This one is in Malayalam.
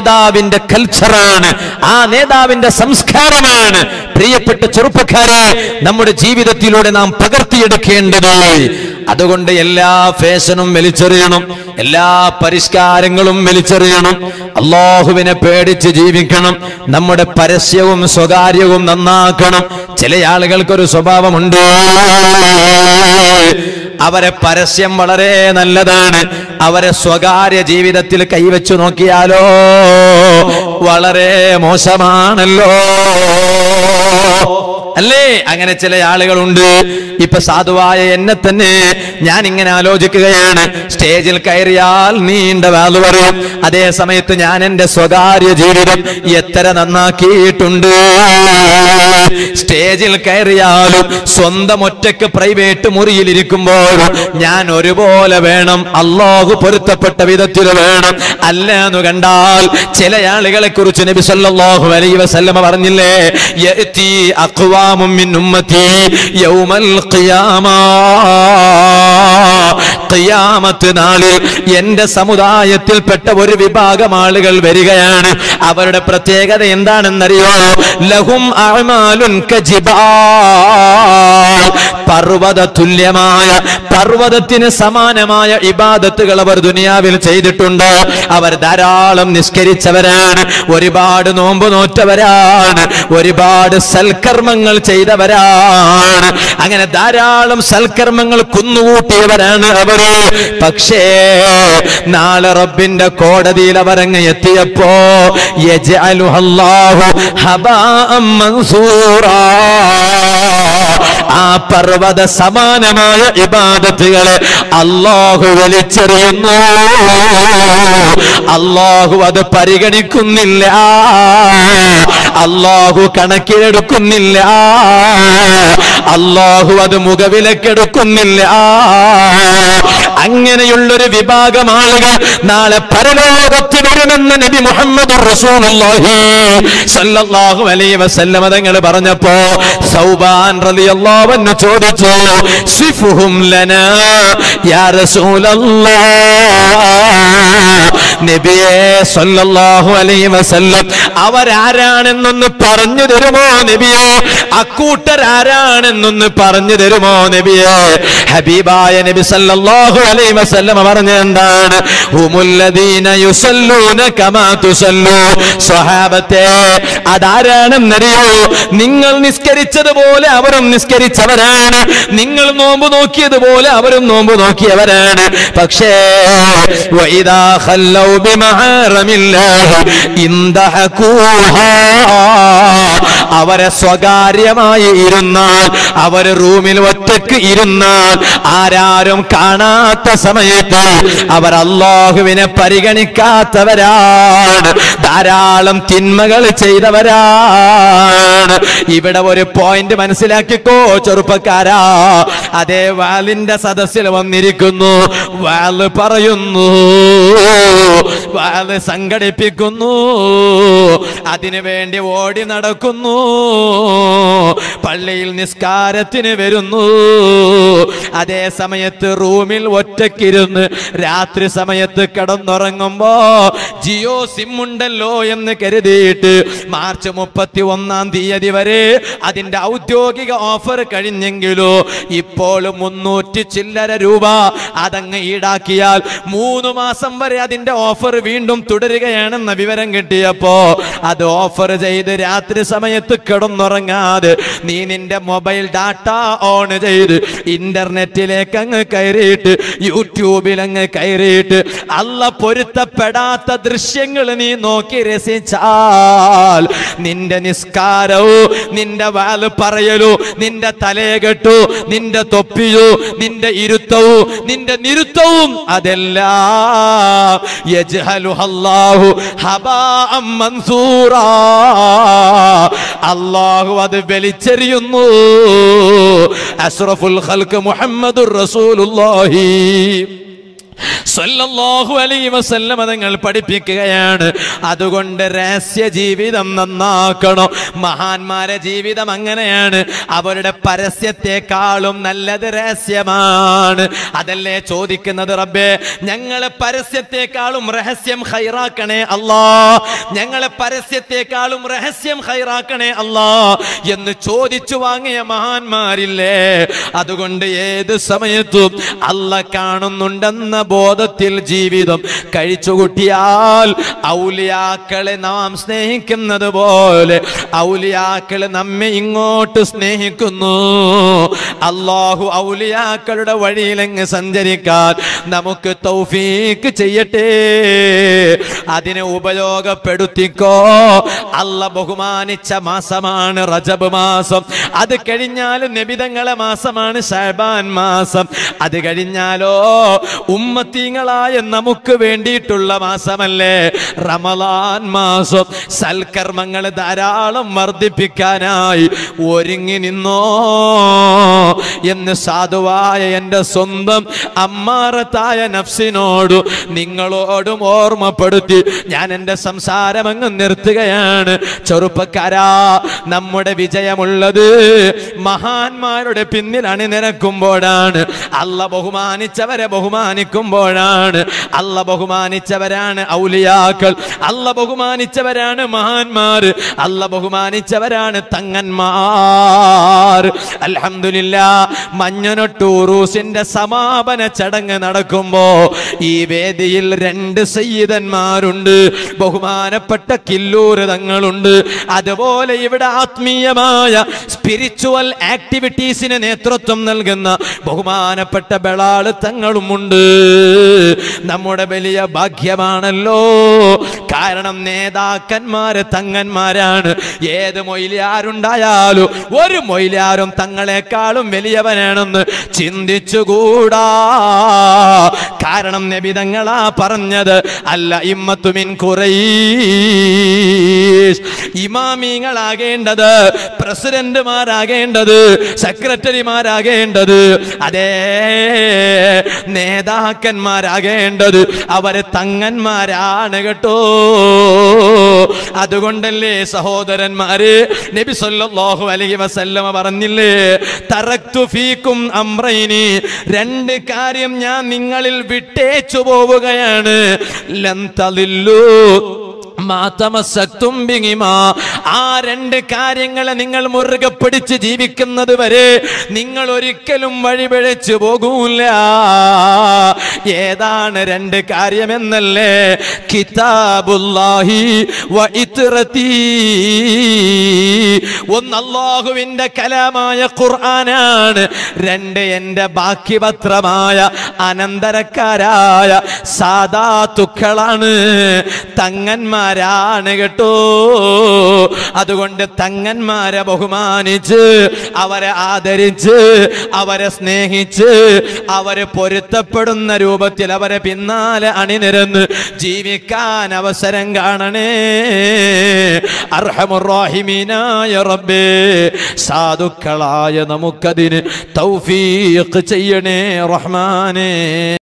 നേതാവിന്റെ കൾച്ചറാണ് ആ നേതാവിന്റെ സംസ്കാരമാണ് പ്രിയപ്പെട്ട ചെറുപ്പക്കാരെ നമ്മുടെ ജീവിതത്തിലൂടെ നാം പകർത്തിയെടുക്കേണ്ടത് അതുകൊണ്ട് എല്ലാ ഫാഷനും വലിച്ചെറിയണം എല്ലാ പരിഷ്കാരങ്ങളും വലിച്ചെറിയണം അള്ളാഹുവിനെ പേടിച്ച് ജീവിക്കണം നമ്മുടെ പരസ്യവും സ്വകാര്യവും നന്നാക്കണം ചില ആളുകൾക്കൊരു സ്വഭാവമുണ്ട് അവരെ പരസ്യം വളരെ നല്ലതാണ് അവരെ സ്വകാര്യ ജീവിതത്തിൽ കൈവച്ചു നോക്കിയാലോ വളരെ മോശമാണല്ലോ അല്ലേ അങ്ങനെ ചില ആളുകളുണ്ട് ഇപ്പൊ സാധുവായ എന്നെ തന്നെ ഞാൻ ഇങ്ങനെ ആലോചിക്കുകയാണ് സ്റ്റേജിൽ കയറിയാൽ നീണ്ട വാല് പറയും അതേ സമയത്ത് ഞാൻ എന്റെ സ്വകാര്യ ജീവിതം എത്ര നന്നാക്കിയിട്ടുണ്ട് സ്റ്റേജിൽ കയറിയാലും സ്വന്തം ഒറ്റയ്ക്ക് പ്രൈവറ്റ് മുറിയിൽ ഇരിക്കുമ്പോഴും ഞാൻ ഒരുപോലെ വേണം അള്ളാഹു പൊരുത്തപ്പെട്ട വിധത്തിൽ വേണം അല്ല എന്ന് കണ്ടാൽ ചില ആളുകളെ കുറിച്ച് നബി സല്ലല്ലാഹു അലൈഹി വസല്ലമ പറഞ്ഞില്ലേ യഅതി അഖ്വാമും മിൻ ഉമ്മത്തി യൗമൽ ഖിയാമ ഖിയാമത്ത് നാളിൽ എന്റെ സമുദായത്തിൽപ്പെട്ട ഒരു വിഭാഗം ആളുകൾ വരികയാണ് അവരുടെ പ്രത്യേകത എന്താണെന്നറിയോ ലഹും അഅമാലുൻ കജിബാൽ പർവ്വത തുല്യമായ പർവ്വതത്തിന് സമാനമായ ഇബാദത്തുകൾ അവർ ദുനിയാവിൽ ചെയ്തിട്ടുണ്ട് അവർ ധാരാളം നിസ്കരിച്ചവരാണ് ഒരുപാട് നോമ്പ് നോറ്റവരാണ് ഒരുപാട് സൽക്കർമ്മങ്ങൾ ചെയ്തവരാണ് അങ്ങനെ ധാരാളം സൽക്കർമ്മങ്ങൾ കുന്നുകൂട്ടിയവരാണ് അവര് പക്ഷേ നാളെ റബ്ബിന്റെ കോടതിയിൽ അവരങ്ങ് എത്തിയപ്പോ യജ്അലുഹല്ലാഹു ഹബാഅം മൻസൂറാ ആ പർവ്വത സമാനമായ ഇബാദത്തുകളെ അള്ളാഹു വലിച്ചെറിയുന്നു അള്ളാഹു അത് പരിഗണിക്കുന്നില്ല അള്ളാഹു കണക്കിലെടുക്കുന്നില്ല അള്ളാഹു അത് മുഖവിലക്കെടുക്കുന്നില്ല അങ്ങനെയുള്ളൊരു വിഭാഗം ആളുകൾ നാളെ പരലോകത്ത് വരുമെന്ന് നബി മുഹമ്മദ് റസൂലുള്ളാഹി സല്ലല്ലാഹു അലൈഹി വസല്ലമ തങ്ങൾ പറഞ്ഞപ്പോ സൗബാൻ റളിയല്ലാഹു അൻഹു ചോദിച്ചു സിഫുഹും ലനാ യാ റസൂലല്ലാഹ് നബിയേ സല്ലല്ലാഹു അലൈഹി വസല്ലം അവരാരാണെന്നൊന്ന് പറഞ്ഞു തരുമോ നബിയേ അക്കൂട്ടരാരാണെന്നൊന്ന് പറഞ്ഞു തരുമോ നബിയേ ഹബീബായ നബി സല്ലല്ലാഹു അലൈഹി വസല്ലം പറഞ്ഞ എന്താണ് ഹുമുല്ലദീന യുസല്ലൂന കമാ തുസല്ലു സ്വഹാബത്തെ അതാരാണെന്നറിയോ നിങ്ങൾ നിസ്കരിച്ചതുപോലെ അവരും നിസ്കരിച്ചവരാണ് നിങ്ങൾ നോമ്പ് നോക്കിയതുപോലെ അവരും നോമ്പ് നോക്കിയവരാണ് പക്ഷേ വൈദാ ഖല്ലൗ ബിമഹാറമില്ലാഹി ഇന്തഹകൂഹാ അവരെ സ്വകാര്യമായി ഇരുന്നാൽ അവര് റൂമിൽ ഒറ്റക്ക് ഇരുന്നാൽ ആരാരും കാണാത്ത സമയത്ത് അവർ അള്ളാഹുവിനെ പരിഗണിക്കാത്തവരാണ് ധാരാളം തിന്മകൾ ചെയ്തവരാണ് ഇവിടെ ഒരു പോയിന്റ് മനസ്സിലാക്കിക്കോ ചെറുപ്പക്കാരാ അതേ വാലിന്റെ സദസ്സിൽ വന്നിരിക്കുന്നു വാല് പറയുന്നു വാല് സംഘടിപ്പിക്കുന്നു അതിനു വേണ്ടി ഓടി നടക്കുന്നു പള്ളിയിൽ നിസ്കാരത്തിന് വരുന്നു അതേ സമയത്ത് റൂമിൽ ഒറ്റക്കിരുന്ന് രാത്രി സമയത്ത് കിടന്നുറങ്ങുമ്പോ ജിയോ സിം ഉണ്ടല്ലോ എന്ന് കരുതിയിട്ട് മാർച്ച് മുപ്പത്തി ഒന്നാം തീയതി വരെ അതിന്റെ ഔദ്യോഗിക ഓഫർ കഴിഞ്ഞെങ്കിലോ ഇപ്പോൾ മുന്നൂറ്റി ചില്ലര രൂപ അതങ്ങ് ഈടാക്കിയാൽ മൂന്ന് മാസം വരെ അതിന്റെ ഓഫർ വീണ്ടും തുടരുകയാണെന്ന വിവരം കിട്ടിയപ്പോ അത് ഓഫർ ചെയ്ത് രാത്രി സമയത്ത് കിടന്നുറങ്ങാതെ നീ നിന്റെ മൊബൈൽ ഡാറ്റ ഓൺ ചെയ്ത് ഇന്റർനെറ്റിലേക്ക് അങ്ങ് കയറിയിട്ട് യൂട്യൂബിൽ അങ്ങ് കയറിയിട്ട് അല്ല പൊരുത്തപ്പെടാത്ത ദൃശ്യങ്ങൾ നീ നോക്കി രസിച്ചാൽ നിന്റെ നിസ്കാരവും നിന്റെ വാല് പറയലോ നിന്റെ തലയെകെട്ടു നിന്റെ തൊപ്പിയോ നിന്റെ ഇരുത്തവും നിന്റെ നിരുത്തവും അതെല്ലാം യജ്ഹലുഹല്ലാഹു ഹബാഅം മൻസൂറാ അല്ലാഹു അത് വലിച്ചെറിയുന്നു അഷ്റഫുൽ ഖൽഖ് മുഹമ്മദുർ റസൂലുള്ളാഹി സ്വല്ലല്ലാഹു അലൈഹി വസല്ലമ തങ്ങൾ പഠിപ്പിക്കുകയാണ് അതുകൊണ്ട് രഹസ്യ ജീവിതം നന്നാക്കണം മഹാന്മാരെ ജീവിതം അങ്ങനെയാണ് അവരുടെ പരസ്യത്തെക്കാളും നല്ലത് രഹസ്യമാണ് അതല്ലേ ചോദിക്കുന്നത് റബ്ബേ ഞങ്ങളെ പരസ്യത്തെക്കാളും രഹസ്യം ഹൈറാക്കണേ അല്ലാ ഞങ്ങളെ പരസ്യത്തെക്കാളും രഹസ്യം ഹൈറാക്കണേ അല്ലാ എന്ന് ചോദിച്ചു വാങ്ങിയ മഹാന്മാരില്ലേ അതുകൊണ്ട് ഏത് സമയത്തും അല്ല കാണുന്നുണ്ടെന്ന ബോധത്തിൽ ജീവിതം കഴിച്ചുകൂട്ടിയാൽ ഔലിയാക്കളെ നാം സ്നേഹിക്കുന്നത് പോലെ ഔലിയാക്കളെ നമ്മെ ഇങ്ങോട്ട് സ്നേഹിക്കുന്നു അള്ളാഹു ഔലിയാക്കളുടെ വഴിയിലെങ്ങ് സഞ്ചരിക്കാൻ നമുക്ക് തൗഫീക്ക് ചെയ്യട്ടെ അതിനെ ഉപയോഗപ്പെടുത്തിക്കോ അല്ല ബഹുമാനിച്ച മാസമാണ് റജബ് മാസം അത് കഴിഞ്ഞാൽ നബിതങ്ങളെ മാസമാണ് ഷാബാൻ മാസം അത് കഴിഞ്ഞാലോ ഉമ്മത്തീങ്ങളായ നമുക്ക് വേണ്ടിയിട്ടുള്ള മാസമല്ലേ റമലാൻ മാസം സൽക്കർമ്മങ്ങൾ ധാരാളം വർദ്ധിപ്പിക്കാനായി ഒരുങ്ങി നിന്നോ എന്ന് സാധുവായ എൻ്റെ സ്വന്തം അമ്മാറത്തായ നഫ്സിനോട് നിങ്ങളോടും ഓർമ്മപ്പെടുത്തി ഞാൻ എൻ്റെ സംസാരം അങ്ങ് നിർത്തുകയാണ് ചെറുപ്പക്കാരാ നമ്മുടെ വിജയമുള്ളത് മഹാന്മാരുടെ പിന്നിൽ അണിനിരക്കുമ്പോഴാണ് അല്ല ബഹുമാനിച്ചവരെ ബഹുമാനിക്കുമ്പോഴാണ് അല്ല ബഹുമാനിച്ചവരാണ് ഔലിയാക്കൾ അല്ല ബഹുമാനിച്ചവരാണ് മഹാന്മാർ അല്ല ബഹുമാനിച്ചവരാണ് തങ്ങന്മാർ അൽഹംദുലില്ല മഞ്ഞനൊട്ടൂറൂസിന്റെ സമാപന ചടങ്ങ് നടക്കുമ്പോ ഈ വേദിയിൽ രണ്ട് സയ്യിദന്മാരുണ്ട് ബഹുമാനപ്പെട്ട കില്ലൂർ തങ്ങളുണ്ട് അതുപോലെ ഇവിടെ ആത്മീയമായ സ്പിരിച്വൽ ആക്ടിവിറ്റീസിന് നേതൃത്വം നൽകുന്ന ബഹുമാനപ്പെട്ട ബളാള് തങ്ങളുമുണ്ട് നമ്മുടെ വലിയ ഭാഗ്യമാണല്ലോ കാരണം നേതാക്കന്മാര് തങ്ങന്മാരാണ് ഏത് മൊയിലാരുണ്ടായാലും ഒരു മൊയിലാരും തങ്ങളെക്കാളും വലിയവനാണെന്ന് ചിന്തിച്ചുകൂടാ കാരണം നബിതങ്ങളാ പറഞ്ഞത് അല്ല ഇമ്മത്തുമിൻ കുറൈശ് ഇമാമിങ്ങളാകേണ്ടത് പ്രസിഡന്റുമാരാകേണ്ടത് സെക്രട്ടറിമാരാകേണ്ടത് അതേ നേതാക്കന്മാരാകേണ്ടത് അവര് തങ്ങന്മാരാണ് കേട്ടോ അതുകൊണ്ടല്ലേ സഹോദരന്മാര് നബി സല്ലല്ലാഹു അലൈഹി വസല്ലമ പറഞ്ഞില്ലേ തറക്തു ഫീക്കും അംറൈനി രണ്ട് കാര്യം ഞാൻ നിങ്ങളിൽ വിട്ടേച്ചു പോവുകയാണ് ലൻ തളില്ലു മാതമസ്സക്തും ബിഹിമാ. ആ രണ്ട് കാര്യങ്ങളെ നിങ്ങൾ മുറുകെ പിടിച്ച് ജീവിക്കുന്നത് വരെ നിങ്ങൾ ഒരിക്കലും വഴിപിഴച്ചു പോകൂല ഏതാണ് രണ്ട് കാര്യമെന്നല്ലേ കിതാബുല്ലാഹി വ ഇത്റതീ. ഒന്ന് അള്ളാഹുവിന്റെ കലാമായ ഖുർആനാണ് രണ്ട് എന്റെ ബാക്കി പത്രമായ അനന്തരക്കാരായ സാധാത്തുക്കളാണ് തങ്ങന്മാരാണ് കേട്ടോ അതുകൊണ്ട് തങ്ങന്മാരെ ബഹുമാനിച്ച് അവരെ ആദരിച്ച് അവരെ സ്നേഹിച്ച് അവരെ പൊരുത്തപ്പെടുന്ന രൂപത്തിൽ അവരെ പിന്നാലെ അണിനിരന്ന് ജീവിക്കാൻ അവസരം കാണണേ അർഹമുറാഹിമീനായ റബ്ബേ സാധുക്കളായ നമുക്കതിന് തൗഫീഖ് ചെയ്യണേ റഹ്മാനേ